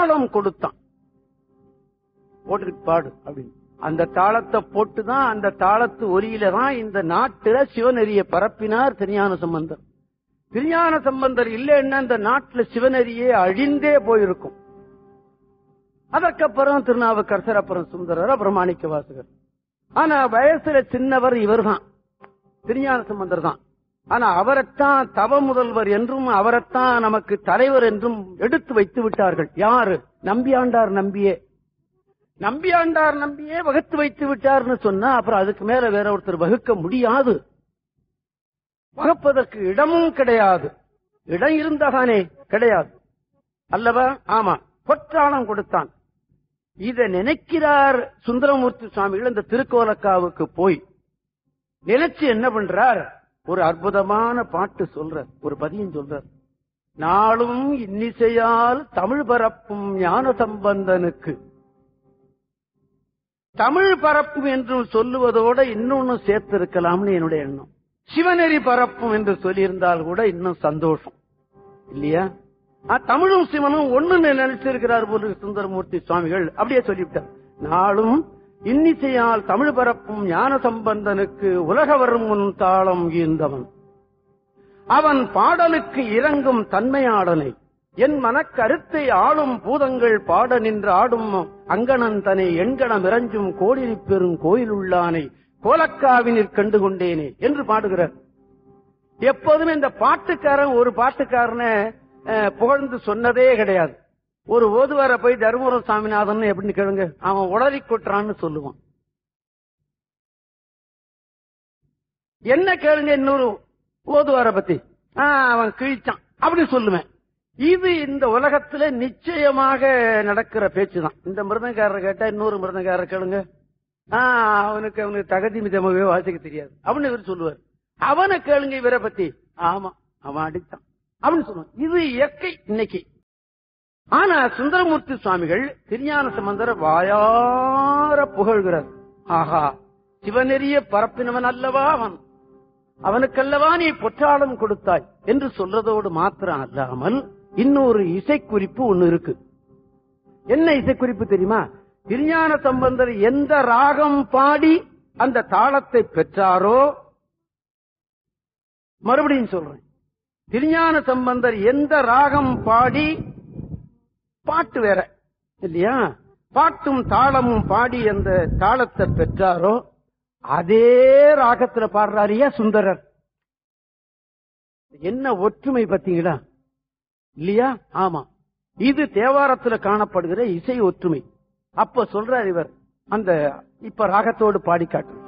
தாளம் கொடுத்தான் போட்டுக்கிட்டு பாடு அப்படின்னு அந்த தாளத்தை போட்டுதான் அந்த தாளத்து ஒலியில தான் இந்த நாட்டுல சிவநெறிய பரப்பினார் திருஞான சம்பந்தர் திருஞான சம்பந்தர் இல்லைன்னா இந்த நாட்டுல சிவநெறியே அழிந்தே போயிருக்கும் அதற்கப்புறம் திருநாவுக்கரசர் அப்புறம் சுந்தரர் அப்புறம் மாணிக்க வாசகர் ஆனா வயசுல சின்னவர் இவர்தான் திருஞான சம்பந்தர் தான் ஆனா அவரைத்தான் தவ முதல்வர் என்றும் அவரைத்தான் நமக்கு தலைவர் என்றும் எடுத்து வைத்து விட்டார்கள் யாரு நம்பியாண்டார் நம்பியே நம்பியாண்டார் நம்பியே வகுத்து வைத்து விட்டார்னு சொன்னா அப்புறம் அதுக்கு மேல வேற ஒருத்தர் வகுக்க முடியாது வகுப்பதற்கு இடமும் கிடையாது இடம் இருந்தாதானே கிடையாது அல்லவா ஆமா பொற்றாளம் கொடுத்தான் இத நினைக்கிறார் சுந்தரமூர்த்தி சுவாமிகள் இந்த திருக்கோலக்காவுக்கு போய் நினைச்சு என்ன பண்றார் ஒரு அற்புதமான பாட்டு சொல்றார் ஒரு பதியம் சொல்றார் நாளும் இன்னிசையால் தமிழ் பரப்பும் ஞான சம்பந்தனுக்கு தமிழ் பரப்பும் என்று சொல்லுவதோட இன்னொன்னு சேர்த்திருக்கலாம்னு என்னுடைய எண்ணம் சிவநெறி பரப்பும் என்று சொல்லியிருந்தால் கூட இன்னும் சந்தோஷம் இல்லையா ஆ, தமிழும் சிவனும் ஒண்ணுன்னு நினைச்சிருக்கிறார் போல சுந்தரமூர்த்தி சுவாமிகள் அப்படியே சொல்லிவிட்டார் நாளும் இன்னிசையால் தமிழ் பரப்பும் ஞான சம்பந்தனுக்கு உலக வரும் முன் தாளம் ஈந்தவன் அவன் பாடலுக்கு இறங்கும் தன்மையாடனை என் மனக்கருத்தை ஆளும் பூதங்கள் பாட நின்று ஆடும் அங்கணன் தனை எண்கணம் இறஞ்சும் கோடிரி பெறும் கோயிலுள்ளானை கோலக்காவினிற் கண்டு கொண்டேனே என்று பாடுகிறார் எப்போதுமே இந்த பாட்டுக்காரன் ஒரு பாட்டுக்காரனை அஹ், புகழ்ந்து சொன்னதே கிடையாது ஒரு ஓதுவார போய் தருமபுரம் சாமிநாதன் எப்படின்னு கேளுங்க அவன் உளறி கொட்டுறான்னு சொல்லுவான் என்ன கேளுங்க இன்னொரு ஓதுவார பத்தி ஆ, அவன் கிழிச்சான் அப்படி சொல்லுவேன் இது இந்த உலகத்துல நிச்சயமாக நடக்கிற பேச்சுதான் இந்த மிருதங்காரரை கேட்டா இன்னொரு மிருதங்காரர் கேளுங்க ஆ, அவனுக்கு அவனுக்கு தகுதி மிதமாகவே வாசிக்க தெரியாது அப்படின்னு இவர் சொல்லுவார் அவனை கேளுங்க இவரை பத்தி ஆமா அவன் அடித்தான் அப்படின்னு சொல்லுவான் இது இயற்கை இன்னைக்கு ஆனா சுந்தரமூர்த்தி சுவாமிகள் திருஞான சம்பந்தர வாயார புகழ்கிறார் ஆஹா சிவநெறிய பரப்பினவன் அல்லவா அவன் அவனுக்கல்லவா நீ பொற்றாளம் கொடுத்தாய் என்று சொல்றதோடு மாத்திரம் அல்லாமல் இன்னொரு இசைக்குறிப்பு ஒண்ணு இருக்கு என்ன இசைக்குறிப்பு தெரியுமா திருஞான சம்பந்தர் எந்த ராகம் பாடி அந்த தாளத்தை பெற்றாரோ மறுபடியும் சொல்றேன் திருஞான சம்பந்தர் எந்த ராகம் பாடி பாட்டு வேற இல்லையா பாட்டும் தாளமும் பாடி அந்த தாளத்தை பெற்றாரோ அதே ராகத்துல பாடுறாரியா சுந்தரர் என்ன ஒற்றுமை பாத்தீங்களா இல்லையா ஆமா இது தேவாரத்துல காணப்படுகிற இசை ஒற்றுமை அப்ப சொல்றார் இவர் அந்த இப்ப ராகத்தோடு பாடி காட்டு